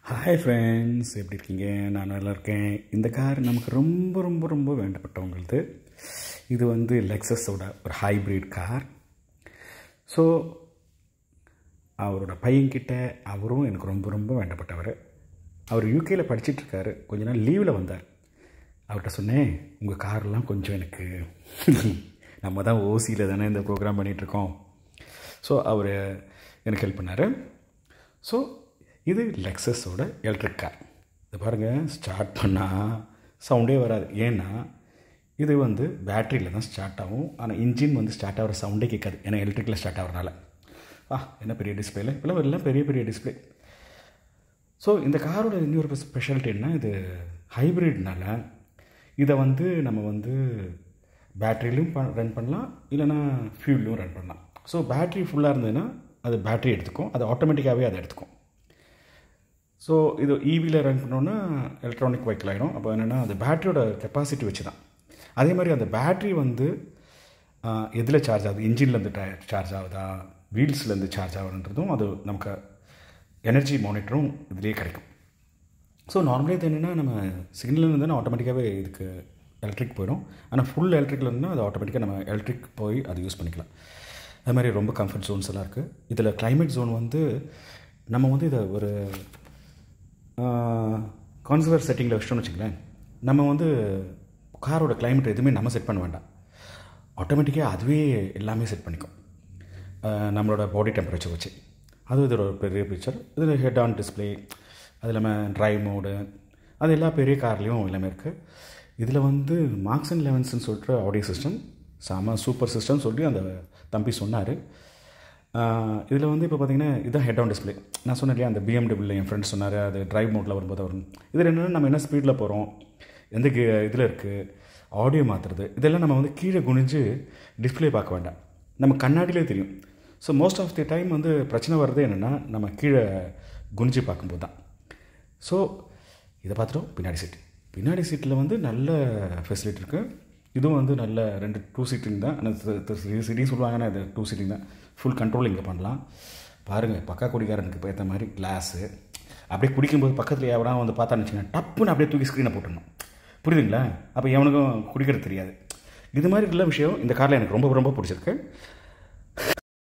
hi friends எப்படி இருக்கீங்க நான் நல்லா இருக்கேன் இந்த கார் நமக்கு ரொம்ப ரொம்ப ரொம்ப வேண்டப்பட்டவங்களுது இது வந்து லெக்ஸஸோட ஒரு ஹைப்ரிட் கார் ஸோ அவரோட பையன்கிட்ட அவரும் எனக்கு ரொம்ப ரொம்ப வேண்டப்பட்டவர் அவர் யூகேயில் படிச்சிட்ருக்காரு கொஞ்ச நாள் லீவில் வந்தார் அவர்கிட்ட சொன்னேன் உங்கள் கார்லாம் கொஞ்சம் எனக்கு நம்ம தான் ஓசியில் தானே இந்த ப்ரோக்ராம் பண்ணிகிட்ருக்கோம் ஸோ அவர் எனக்கு ஹெல்ப் பண்ணார் ஸோ இது லெக்ஸஸோட எலக்ட்ரிக் கார் இது பாருங்கள் ஸ்டார்ட் பண்ணால் சவுண்டே வராது ஏன்னா இது வந்து பேட்டரியில் தான் ஸ்டார்ட் ஆகும் ஆனால் இன்ஜின் வந்து ஸ்டார்ட் ஆகிற சவுண்டே கேட்காது ஏன்னா எலக்ட்ரிக்கில் ஸ்டார்ட் ஆகிறனால ஆ என்ன பெரிய டிஸ்பிளேல இப்போலாம் எல்லாம் பெரிய பெரிய டிஸ்பிளே ஸோ இந்த காரோட இன்னொரு ஸ்பெஷாலிட்டி என்ன இது ஹைப்ரிட்னால இதை வந்து நம்ம வந்து பேட்டரியிலும் ரன் பண்ணலாம் இல்லைனா ஃபியூல்லையும் ரன் பண்ணலாம் ஸோ பேட்ரி ஃபுல்லாக இருந்ததுன்னா அது பேட்ரி எடுத்துக்கும் அது ஆட்டோமேட்டிக்காகவே அதை எடுத்துக்கும் ஸோ இது ஈவியில் ரன் பண்ணோன்னா எலக்ட்ரானிக் வெஹிக்கிள் ஆகிடும் அப்போ என்னென்னா அது பேட்டரியோட கெப்பாசிட்டி வச்சு தான் அதே மாதிரி அந்த பேட்ரி வந்து எதில் சார்ஜ் ஆகுது இன்ஜின்லேருந்து சார்ஜ் ஆகுதா வீல்ஸ்லேருந்து சார்ஜ் ஆகுதுன்றதும் அது நமக்கு எனர்ஜி மானிட்டரும் இதுலேயே கிடைக்கும் ஸோ நார்மலி இது என்னென்னா நம்ம சிக்னல் இருந்தால் ஆட்டோமேட்டிக்காகவே இதுக்கு எலக்ட்ரிக் போயிடும் ஆனால் ஃபுல் எலக்ட்ரிக்கில் இருந்தால் அது ஆட்டோமேட்டிக்காக நம்ம எலக்ட்ரிக் போய் அதை யூஸ் பண்ணிக்கலாம் அது மாதிரி ரொம்ப கம்ஃபர்ட் ஜோன்ஸ் எல்லாம் இருக்குது இதில் கிளைமேட் ஜோன் வந்து நம்ம வந்து இதை ஒரு கான்சர்வர் செட்டிங்கில் வச்சிட்டோம்னு வச்சுங்களேன் நம்ம வந்து காரோட கிளைமேட் எதுவுமே நம்ம செட் பண்ண வேண்டாம் ஆட்டோமேட்டிக்காக அதுவே எல்லாமே செட் பண்ணிக்கும் நம்மளோட பாடி டெம்பரேச்சர் வச்சு அது இதோட ஒரு பெரிய பிக்சர் இதில் ஹெட் ஆன் டிஸ்பிளே அது இல்லாமல் ட்ரைவ் மோடு அது எல்லா பெரிய கார்லேயும் எல்லாமே இருக்குது இதில் வந்து மார்க்ஸ் அண்ட் லெவன்ஸ்னு சொல்லிட்டு ஆடியோ சிஸ்டம் செம சூப்பர் சிஸ்டம் சொல்லி அந்த தம்பி சொன்னார் இதில் வந்து இப்போ பார்த்தீங்கன்னா இதுதான் ஹெட் ஆன் டிஸ்பிளே நான் சொன்னேன் இல்லையா அந்த பிஎம்டபிள்யூ என் ஃப்ரெண்ட் சொன்னார் அது ட்ரைவ் மோட்டில் வரும்போது வரும் இதில் என்னென்னா நம்ம என்ன ஸ்பீடில் போகிறோம் எந்த இதில் இருக்குது ஆடியோ மாற்றுறது இதெல்லாம் நம்ம வந்து கீழே குனிஞ்சு டிஸ்பிளே பார்க்க வேண்டாம் நம்ம கண்ணாடியிலே தெரியும் so most of the time வந்து பிரச்சனை வர்றது என்னென்னா நம்ம கீழே குனிஞ்சு பார்க்கும்போது தான் ஸோ இதை பார்த்துட்டோம் பின்னாடி சீட் பின்னாடி சீட்டில் வந்து நல்ல ஃபெசிலிட்டி இருக்குது இதுவும் வந்து நல்ல ரெண்டு டூ சீட்டிங் தான் ஆனால் சிட்டிங் சொல்லுவாங்கன்னா இது டூ சீட்டிங் தான் ஃபுல் கண்ட்ரோல் இங்கே பண்ணலாம் பாருங்கள் பக்கா குடிக்காரனுக்கு இப்போ ஏற்ற மாதிரி கிளாஸு அப்படியே குடிக்கும்போது பக்கத்தில் எவனா வந்து பார்த்தான்னு வச்சுக்கோங்க டப்புன்னு அப்படியே தூக்கி ஸ்க்ரீனை போட்டுடணும் புரியுதுங்களா அப்போ எவனுக்கும் குடிக்கிறது தெரியாது இது மாதிரி உள்ள விஷயம் இந்த காரில் எனக்கு ரொம்ப ரொம்ப பிடிச்சிருக்கு